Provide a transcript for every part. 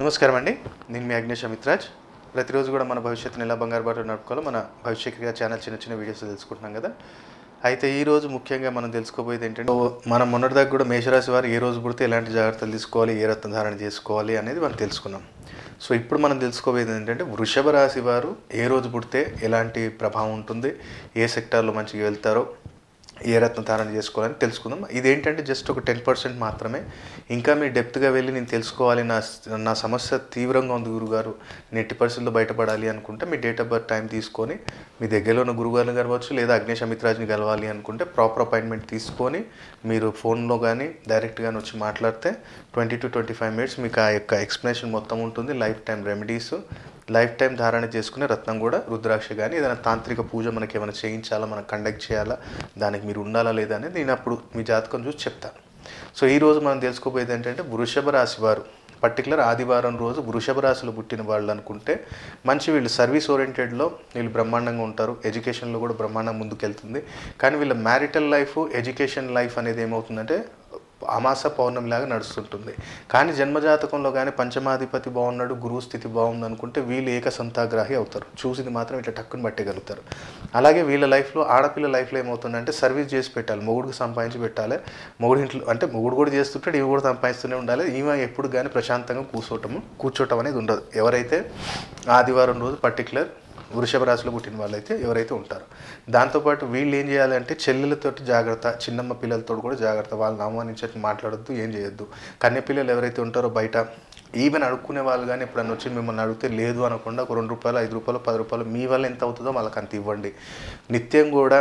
నమస్కారం అండి నేను మీ అగ్నేష్ అమిత్రాజ్ ప్రతిరోజు కూడా మన భవిష్యత్తుని ఎలా బంగారు బాట నడుపుకోవాలో మన భవిష్యత్తుగా ఛానల్ చిన్న చిన్న వీడియోస్ తెలుసుకుంటున్నాం కదా అయితే ఈ రోజు ముఖ్యంగా మనం తెలుసుకోబోయేది ఏంటంటే ఓ- మనం మొన్నటిదాకా కూడా మేషరాశి వారు ఏ రోజు పుడితే ఎలాంటి జాగ్రత్తలు తీసుకోవాలి ఏ రత్న ధారణ చేసుకోవాలి అనేది మనం తెలుసుకున్నాం సో ఇప్పుడు మనం తెలుసుకోబోయేది ఏంటంటే వృషభ రాశి వారు ఏ రోజు పుడితే ఎలాంటి ప్రభావం ఉంటుంది ఏ సెక్టార్లో మంచిగా వెళ్తారో ఏ రత్న ధారణ చేసుకోవాలని తెలుసుకుందాం ఇదేంటంటే జస్ట్ ఒక టెన్ పర్సెంట్ మాత్రమే ఇంకా మీరు డెప్త్గా వెళ్ళి నేను తెలుసుకోవాలి నా నా సమస్య తీవ్రంగా ఉంది గురుగారు నేను ఎట్టి పరిస్థితుల్లో బయటపడాలి అనుకుంటే మీ డేట్ ఆఫ్ బర్త్ టైం తీసుకొని మీ దగ్గరలో ఉన్న గురుగారిని కలవచ్చు లేదా అగ్నేష్ అమిత్రాజ్ని కలవాలి అనుకుంటే ప్రాపర్ అపాయింట్మెంట్ తీసుకొని మీరు ఫోన్లో కానీ డైరెక్ట్గా వచ్చి మాట్లాడితే twenty to twenty five minutes మీకు ఆ యొక్క ఎక్స్ప్లెనేషన్ మొత్తం ఉంటుంది lifetime remedies lifetime ధారణ చేసుకునే రత్నం కూడా రుద్రాక్ష కానీ ఏదైనా తాంత్రిక పూజ మనకి ఏమైనా చేయించాలా మనం కండక్ట్ చేయాలా దానికి మీరు ఉండాలా లేదా అనేది నేను అప్పుడు మీ జాతకం చూసి చెప్తాను సో ఈ రోజు మనం తెలుసుకోబోయేది ఏంటంటే వృషభ రాశి వారు పర్టికులర్ ఆదివారం రోజు వృషభ రాశిలో పుట్టిన వాళ్ళు అనుకుంటే మంచి వీళ్ళు సర్వీస్ ఓరియంటెడ్లో వీళ్ళు బ్రహ్మాండంగా ఉంటారు ఎడ్యుకేషన్లో కూడా బ్రహ్మాండం ముందుకెళ్తుంది కానీ వీళ్ళ మ్యారిటల్ లైఫ్ ఎడ్యుకేషన్ లైఫ్ అనేది ఏమవుతుందంటే అమాస పౌర్ణమి లాగా నడుస్తుంటుంది కానీ జన్మజాతకంలో కానీ పంచమాధిపతి బాగున్నాడు గురువు స్థితి బాగుంది అనుకుంటే వీళ్ళు ఏక సంతాగ్రాహి అవుతారు చూసింది మాత్రం ఇట్లా టక్కుని పట్టగలుగుతారు అలాగే వీళ్ళ లైఫ్లో ఆడపిల్ల లైఫ్లో ఏమవుతుందంటే సర్వీస్ చేసి పెట్టాలి మొగుడికి సంపాదించి పెట్టాలి మొగుడు ఇంట్లో అంటే మొగుడు కూడా చేస్తుంటాడు ఇవి కూడా సంపాదిస్తూనే ఉండాలి ఈమె ఎప్పుడు కానీ ప్రశాంతంగా కూర్చోవటము కూర్చోవటం అనేది ఉండదు ఎవరైతే ఆదివారం రోజు పర్టికులర్ వృషభ రాశిలో పుట్టిన వాళ్ళైతే ఎవరైతే ఉంటారో దాంతోపాటు వీళ్ళు ఏం చేయాలంటే చెల్లెలతోటి జాగ్రత్త చిన్నమ్మ పిల్లలతో కూడా జాగ్రత్త వాళ్ళని అవమానించట్టు మాట్లాడొద్దు ఏం చేయొద్దు కన్య పిల్లలు ఎవరైతే ఉంటారో బయట ఈవెన్ అడుక్కునే వాళ్ళు కానీ ఎప్పుడన్నా వచ్చి మిమ్మల్ని అడిగితే లేదు అనకుండా ఒక రెండు రూపాయలు ఐదు రూపాయలు పది రూపాయలు మీ వల్ల ఎంత అవుతుందో వాళ్ళకి అంత ఇవ్వండి నిత్యం కూడా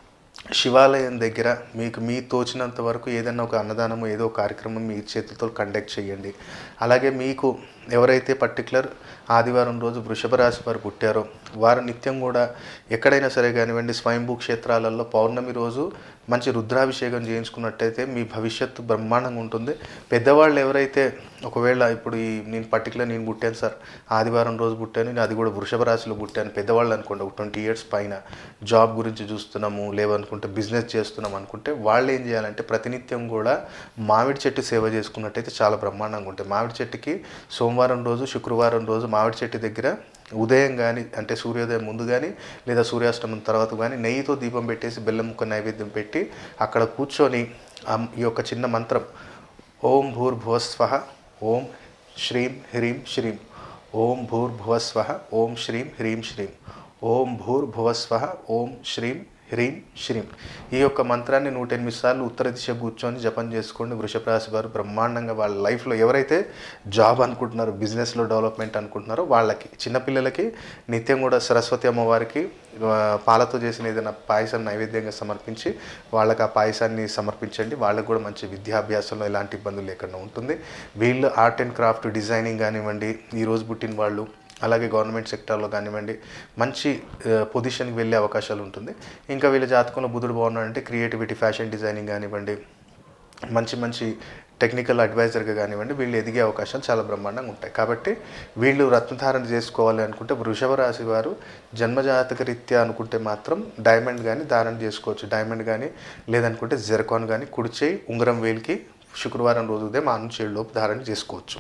శివాలయం దగ్గర మీకు మీ తోచినంత వరకు ఏదైనా ఒక అన్నదానము ఏదో ఒక కార్యక్రమం మీ చేతులతో కండక్ట్ చేయండి అలాగే మీకు ఎవరైతే పర్టికులర్ ఆదివారం రోజు వృషభ రాశి వారు పుట్టారో వారు నిత్యం కూడా ఎక్కడైనా సరే కానివ్వండి స్వయంభూ క్షేత్రాలలో పౌర్ణమి రోజు మంచి రుద్రాభిషేకం చేయించుకున్నట్టయితే మీ భవిష్యత్తు బ్రహ్మాండంగా ఉంటుంది పెద్దవాళ్ళు ఎవరైతే ఒకవేళ ఇప్పుడు ఈ నేను పర్టికులర్ నేను పుట్టాను సార్ ఆదివారం రోజు పుట్టాను నేను అది కూడా వృషభ రాశిలో పుట్టాను పెద్దవాళ్ళు అనుకోండి ఒక ట్వంటీ ఇయర్స్ పైన జాబ్ గురించి చూస్తున్నాము లేవనుకుంటే బిజినెస్ చేస్తున్నాం అనుకుంటే వాళ్ళు ఏం చేయాలంటే ప్రతినిత్యం కూడా మామిడి చెట్టు సేవ చేసుకున్నట్టయితే చాలా బ్రహ్మాండంగా ఉంటాయి మామిడి చెట్టుకి సోమవారం రోజు శుక్రవారం రోజు మామిడి చెట్టు దగ్గర ఉదయం కానీ అంటే సూర్యోదయం ముందు కానీ లేదా సూర్యాస్తమం తర్వాత కానీ నెయ్యితో దీపం పెట్టేసి బెల్లం ముక్క నైవేద్యం పెట్టి అక్కడ కూర్చొని ఆ ఈ యొక్క చిన్న మంత్రం ఓం భూర్భువస్వ ఓం శ్రీం హ్రీం శ్రీం ఓం భూర్భువస్వ ఓం శ్రీం హ్రీం శ్రీం ఓం భూర్భువస్వ ఓం శ్రీం హ్రీం శ్రీం ఈ యొక్క మంత్రాన్ని నూట ఎనిమిది సార్లు ఉత్తర దిశ కూర్చొని జపం చేసుకోండి వృషభ రాశి వారు బ్రహ్మాండంగా వాళ్ళ లైఫ్లో ఎవరైతే జాబ్ అనుకుంటున్నారో బిజినెస్లో డెవలప్మెంట్ అనుకుంటున్నారో వాళ్ళకి చిన్నపిల్లలకి నిత్యం కూడా సరస్వతి అమ్మవారికి ఆ, పాలతో చేసిన ఏదైనా పాయసం నైవేద్యంగా సమర్పించి వాళ్ళకి ఆ పాయసాన్ని సమర్పించండి వాళ్ళకు కూడా మంచి విద్యాభ్యాసంలో ఎలాంటి ఇబ్బందులు లేకుండా ఉంటుంది వీళ్ళు ఆర్ట్ అండ్ క్రాఫ్ట్ డిజైనింగ్ కానివ్వండి ఈ రోజు పుట్టిన వాళ్ళు అలాగే గవర్నమెంట్ సెక్టార్లో కానివ్వండి మంచి పొజిషన్కి వెళ్ళే అవకాశాలు ఉంటుంది ఇంకా వీళ్ళ జాతకంలో బుధుడు బాగున్నాడంటే క్రియేటివిటీ ఫ్యాషన్ డిజైనింగ్ కానివ్వండి మంచి మంచి టెక్నికల్ అడ్వైజర్గా కానివ్వండి వీళ్ళు ఎదిగే అవకాశాలు చాలా బ్రహ్మాండంగా ఉంటాయి కాబట్టి వీళ్ళు రత్నధారణ చేసుకోవాలి అనుకుంటే వృషభ రాశి వారు జన్మజాతక రీత్యా అనుకుంటే మాత్రం డైమండ్ కానీ ధారణ చేసుకోవచ్చు డైమండ్ కానీ లేదనుకుంటే జెర్కాన్ కానీ కుడిచేయి ఉంగరం వేలికి శుక్రవారం రోజు ఉదయం ఆ నుంచి ఏడులోపు ధారణ చేసుకోవచ్చు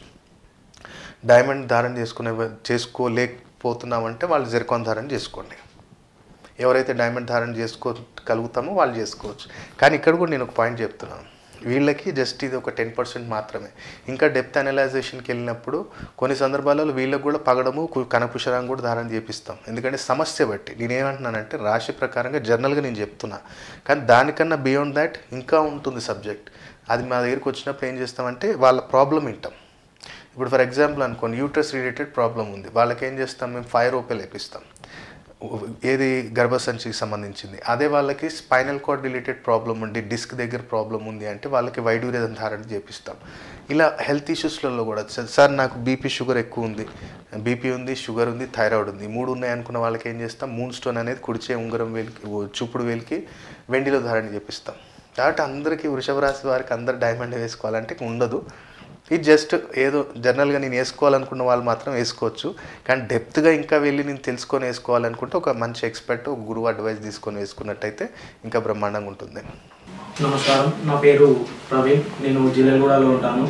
డైమండ్ ధారణ చేసుకునే చేసుకోలేకపోతున్నామంటే వాళ్ళు జెర్కాన్ ధారణ చేసుకోండి ఎవరైతే డైమండ్ ధారణ చేసుకోగలుగుతామో వాళ్ళు చేసుకోవచ్చు కానీ ఇక్కడ కూడా నేను ఒక పాయింట్ చెప్తున్నాను వీళ్ళకి జస్ట్ ఇది ఒక టెన్ పర్సెంట్ మాత్రమే ఇంకా డెప్త్ అనలైజేషన్కి వెళ్ళినప్పుడు కొన్ని సందర్భాలలో వీళ్ళకి కూడా పగడము కు- కనపుషరం కూడా ధారణ చేపిస్తాం ఎందుకంటే సమస్య బట్టి నేనేమంటున్నానంటే రాశి ప్రకారంగా జర్నల్గా నేను చెప్తున్నా కానీ దానికన్నా బియాండ్ దాట్ ఇంకా ఉంటుంది సబ్జెక్ట్ అది మా దగ్గరికి వచ్చినప్పుడు ఏం చేస్తామంటే వాళ్ళ ప్రాబ్లం వింటాం ఇప్పుడు ఫర్ ఎగ్జాంపుల్ అనుకోండి యూట్రస్ రిలేటెడ్ ప్రాబ్లం ఉంది వాళ్ళకి ఏం చేస్తాం మేము ఫైవ్ రూపాయలు వేపిస్తాం ఏది గర్భసంచికి సంబంధించింది అదే వాళ్ళకి స్పైనల్ కార్డ్ రిలేటెడ్ ప్రాబ్లం ఉండి డిస్క్ దగ్గర ప్రాబ్లం ఉంది అంటే వాళ్ళకి వైడూర్యం ధారణ చేపిస్తాం ఇలా హెల్త్ ఇష్యూస్లలో కూడా "సార్- సార్ నాకు బీపీ షుగర్ ఎక్కువ ఉంది బీపీ ఉంది షుగర్ ఉంది థైరాయిడ్ ఉంది ఈ మూడు ఉన్నాయి అనుకున్న వాళ్ళకి ఏం చేస్తాం మూన్ స్టోన్ అనేది కుడిచే ఉంగరం వేలికి ఓ చూపుడు వేలికి వెండిలో ధారణ చేపిస్తాం కాబట్టి అందరికీ వృషభ రాశి వారికి అందరు డైమండ్ వేసుకోవాలంటే ఉండదు ఇది జస్ట్ ఏదో జనరల్గా నేను వేసుకోవాలనుకున్న వాళ్ళు మాత్రం వేసుకోవచ్చు కానీ డెప్త్గా ఇంకా వెళ్ళి నేను తెలుసుకొని వేసుకోవాలనుకుంటే ఒక మంచి ఎక్స్పర్ట్ ఒక గురువు అడ్వైస్ తీసుకొని వేసుకున్నట్టయితే ఇంకా బ్రహ్మాండంగా ఉంటుంది నమస్కారం నా పేరు ప్రవీణ్ నేను జిల్లెగూడలో ఉంటాను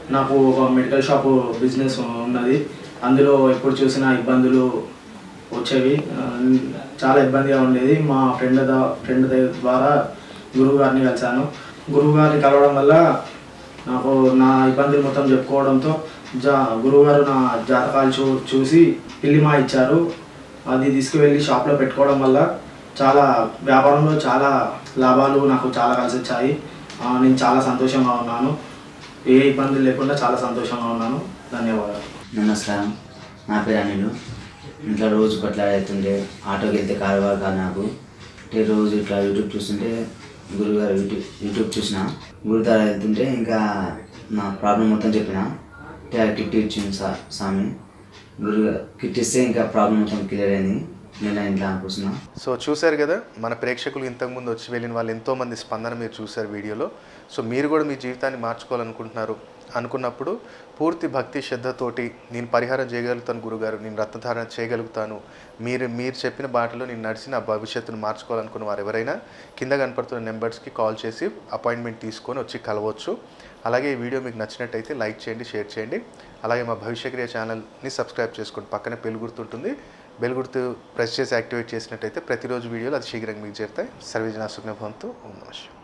నాకు ఒక మెడికల్ షాపు బిజినెస్ ఉన్నది అందులో ఎప్పుడు చూసినా ఇబ్బందులు వచ్చేవి ఆ, చాలా ఇబ్బందిగా ఉండేది మా ఫ్రెండ్ ద- ఫ్రెండ్ దగ్గర ద్వారా గురువు గారిని కలిశాను గురువు గారిని కలవడం వల్ల నాకు నా ఇబ్బందులు మొత్తం చెప్పుకోవడంతో జా గురువుగారు నా జాతకాలు చూ చూసి పిల్లిమా ఇచ్చారు అది తీసుకువెళ్ళి షాప్లో పెట్టుకోవడం వల్ల చాలా వ్యాపారంలో చాలా లాభాలు నాకు చాలా కలిసి వచ్చాయి ఆ, నేను చాలా సంతోషంగా ఉన్నాను ఏ ఇబ్బందులు లేకుండా చాలా సంతోషంగా ఉన్నాను ధన్యవాదాలు నమస్కారం నా పేరు అనిలు ఇంట్లో రోజు కొట్లాడుతుండే ఆటోకి వెళ్తే కారు కాదు నాకు అంటే రోజు ఇట్లా యూట్యూబ్ చూస్తుంటే గురుగారు యూట్యూబ్ యూట్యూబ్ చూసిన గురు ద్వారా వెళ్తుంటే ఇంకా నా ప్రాబ్లం మొత్తం చెప్పిన అంటే ఆ కిట్ ఇచ్చింది సా స్వామి గురుగారు కిట్ ఇస్తే ఇంకా ప్రాబ్లం మొత్తం క్లియర్ అయింది నేను ఇంట్లో అనుకుంటున్నా సో చూశారు కదా మన ప్రేక్షకులు ఇంతకుముందు వచ్చి వెళ్ళిన వాళ్ళు ఎంతోమంది స్పందన మీరు చూశారు వీడియోలో సో మీరు కూడా మీ జీవితాన్ని మార్చుకోవాలనుకుంటున్నారు అనుకున్నప్పుడు పూర్తి భక్తి శ్రద్ధతోటి నేను పరిహారం చేయగలుగుతాను గురుగారు నేను రత్నధారణ చేయగలుగుతాను మీరు మీరు చెప్పిన బాటలో నేను నడిచి నా భవిష్యత్తును మార్చుకోవాలనుకున్న వారు ఎవరైనా కింద కనపడుతున్న నెంబర్స్కి కాల్ చేసి అపాయింట్మెంట్ తీసుకొని వచ్చి కలవచ్చు అలాగే ఈ వీడియో మీకు నచ్చినట్టయితే లైక్ చేయండి షేర్ చేయండి అలాగే మా భవిష్యక్రియ ఛానల్ని సబ్స్క్రైబ్ చేసుకోండి పక్కనే బెల్ గుర్తుంటుంది బెల్ గుర్తు ప్రెస్ చేసి యాక్టివేట్ చేసినట్టయితే ప్రతిరోజు వీడియోలు అది శీఘ్రంగా మీకు చేరుతాయి సర్వజన సుజ్ఞభవంతు ఓం నమః శివాయ.